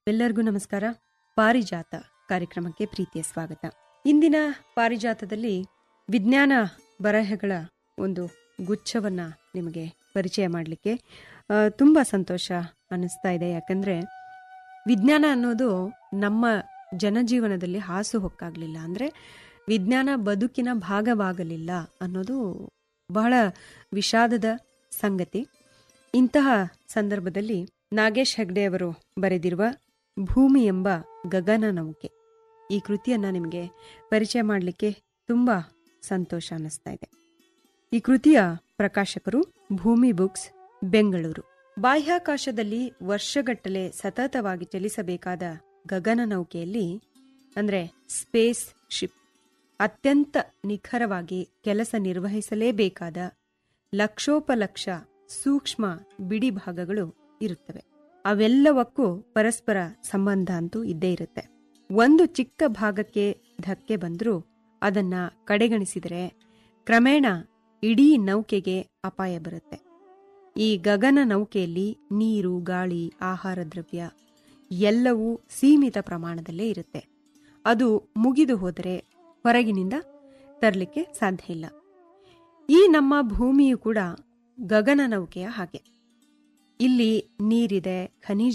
ಎಲ್ಲರಿಗೂ ನಮಸ್ಕಾರ ಪಾರಿಜಾತ ಕಾರ್ಯಕ್ರಮಕ್ಕೆ ಪ್ರೀತಿಯ ಸ್ವಾಗತ ಇಂದಿನ ಪಾರಿಜಾತದಲ್ಲಿ ವಿಜ್ಞಾನ ಬರಹಗಳ ಒಂದು ಗುಚ್ಛವನ್ನ ನಿಮಗೆ ಪರಿಚಯ ಮಾಡಲಿಕ್ಕೆ ತುಂಬ ಸಂತೋಷ ಅನ್ನಿಸ್ತಾ ಇದೆ ಯಾಕಂದ್ರೆ ವಿಜ್ಞಾನ ಅನ್ನೋದು ನಮ್ಮ ಜನಜೀವನದಲ್ಲಿ ಹಾಸು ಹೊಕ್ಕಾಗಲಿಲ್ಲ ಅಂದರೆ ವಿಜ್ಞಾನ ಬದುಕಿನ ಭಾಗವಾಗಲಿಲ್ಲ ಅನ್ನೋದು ಬಹಳ ವಿಷಾದದ ಸಂಗತಿ ಇಂತಹ ಸಂದರ್ಭದಲ್ಲಿ ನಾಗೇಶ್ ಹೆಗ್ಡೆ ಅವರು ಬರೆದಿರುವ ಭೂಮಿ ಎಂಬ ಗಗನ ನೌಕೆ ಈ ಕೃತಿಯನ್ನ ನಿಮಗೆ ಪರಿಚಯ ಮಾಡಲಿಕ್ಕೆ ತುಂಬ ಸಂತೋಷ ಅನ್ನಿಸ್ತಾ ಇದೆ ಈ ಕೃತಿಯ ಪ್ರಕಾಶಕರು ಭೂಮಿ ಬುಕ್ಸ್ ಬೆಂಗಳೂರು ಬಾಹ್ಯಾಕಾಶದಲ್ಲಿ ವರ್ಷಗಟ್ಟಲೆ ಸತತವಾಗಿ ಚಲಿಸಬೇಕಾದ ಗಗನ ನೌಕೆಯಲ್ಲಿ ಅಂದ್ರೆ ಸ್ಪೇಸ್ ಶಿಪ್ ಅತ್ಯಂತ ನಿಖರವಾಗಿ ಕೆಲಸ ನಿರ್ವಹಿಸಲೇಬೇಕಾದ ಲಕ್ಷೋಪಲಕ್ಷ ಸೂಕ್ಷ್ಮ ಬಿಡಿ ಭಾಗಗಳು ಇರುತ್ತವೆ ಅವೆಲ್ಲವಕ್ಕೂ ಪರಸ್ಪರ ಸಂಬಂಧ ಅಂತೂ ಇದ್ದೇ ಇರುತ್ತೆ ಒಂದು ಚಿಕ್ಕ ಭಾಗಕ್ಕೆ ಧಕ್ಕೆ ಬಂದರೂ ಅದನ್ನ ಕಡೆಗಣಿಸಿದರೆ ಕ್ರಮೇಣ ಇಡೀ ನೌಕೆಗೆ ಅಪಾಯ ಬರುತ್ತೆ ಈ ಗಗನ ನೌಕೆಯಲ್ಲಿ ನೀರು ಗಾಳಿ ಆಹಾರ ದ್ರವ್ಯ ಎಲ್ಲವೂ ಸೀಮಿತ ಪ್ರಮಾಣದಲ್ಲೇ ಇರುತ್ತೆ ಅದು ಮುಗಿದು ಹೋದರೆ ಹೊರಗಿನಿಂದ ತರಲಿಕ್ಕೆ ಸಾಧ್ಯ ಇಲ್ಲ ಈ ನಮ್ಮ ಭೂಮಿಯು ಕೂಡ ಗಗನ ನೌಕೆಯ ಹಾಗೆ ಇಲ್ಲಿ ನೀರಿದೆ ಖನಿಜ